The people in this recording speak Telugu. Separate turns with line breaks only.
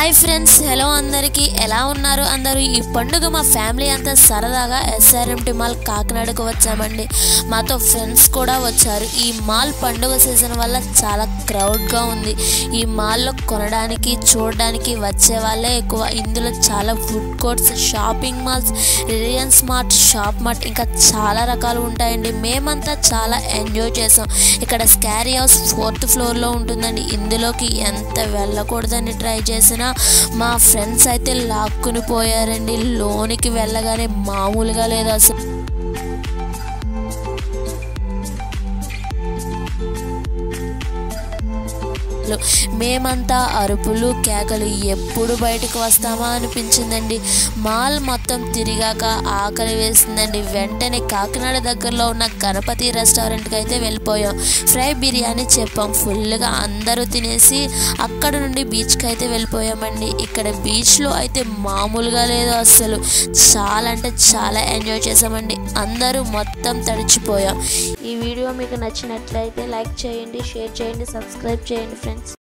హాయ్ ఫ్రెండ్స్ హలో అందరికీ ఎలా ఉన్నారు అందరూ ఈ పండుగ మా ఫ్యామిలీ అంతా సరదాగా ఎస్ఆర్ఎంటి మాల్ కాకినాడకు వచ్చామండి మాతో ఫ్రెండ్స్ కూడా వచ్చారు ఈ మాల్ పండుగ సీజన్ వల్ల చాలా క్రౌడ్గా ఉంది ఈ మాల్లో కొనడానికి చూడడానికి వచ్చే వాళ్ళే ఎక్కువ ఇందులో చాలా food courts shopping malls Reliance mart shop mart ఇంకా చాలా రకాలు ఉంటాయండి మేమంతా చాలా ఎంజాయ్ చేసాం ఇక్కడ స్కారీ హౌస్ ఫోర్త్ ఫ్లోర్లో ఉంటుందండి ఇందులోకి ఎంత వెళ్ళకూడదని ట్రై చేసినా మా ఫ్రెండ్స్ అయితే లాక్కుని పోయారండి లోనికి వెళ్ళగానే మామూలుగా లేదు అసలు మేమంతా అరుపులు కేకలు ఎప్పుడు బయటకు వస్తామా అనిపించిందండి మాల్ మొత్తం తిరిగాక ఆకలి వేసిందండి వెంటనే కాకినాడ దగ్గరలో ఉన్న గణపతి రెస్టారెంట్కి అయితే వెళ్ళిపోయాం ఫ్రై బిర్యానీ చెప్పాం ఫుల్గా అందరూ తినేసి అక్కడ నుండి బీచ్కి అయితే వెళ్ళిపోయామండి ఇక్కడ బీచ్లో అయితే మామూలుగా లేదు అసలు చాలా అంటే చాలా ఎంజాయ్ చేసామండి అందరూ మొత్తం తడిచిపోయాం ఈ వీడియో మీకు నచ్చినట్లయితే లైక్ చేయండి షేర్ చేయండి సబ్స్క్రైబ్ చేయండి ఫ్రెండ్స్